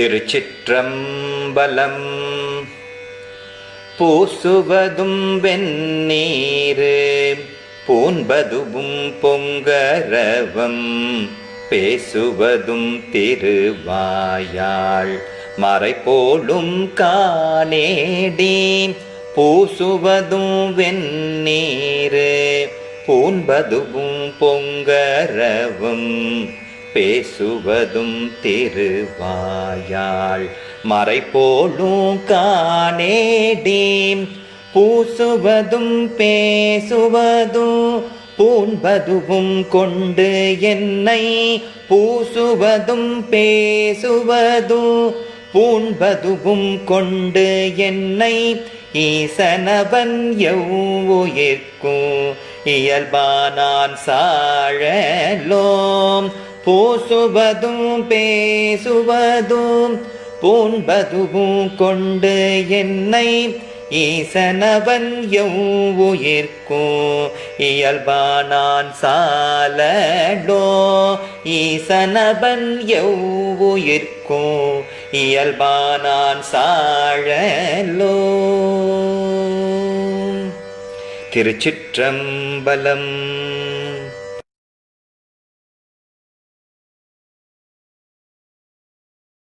திருச்சிற்றம்பலம் பூசுவதும் வெந்நீரு பூன்பதுவும் பொங்கரவம் பேசுவதும் திருவாயாள் மறைபோலும் காணேடி பூசுவதும் வெந்நீரு பூன்பதுவும் பொங்கரவும் பேசுவதும் திருவாயாள் மறைபோலும் காணேடி பூசுவதும் பேசுவதும் பூண்பதுவும் கொண்டு என்னை பூசுவதும் பேசுவதும் பூண்பதுவும் கொண்டு என்னை ஈசனவன் எவ்வுயிர்க்கும் இயல்பானான் சாழலோம் பூசுவதும் பேசுவதும் பூண்பதுவும் கொண்டு என்னை ஈசனவன் எவ்வுயிர்க்கும் இயல்பானான் சாலடோ ஈசனவன் எவ்வுயிர்க்கும் இயல்பானான் சாழலோ திருச்சிற்றம்பலம்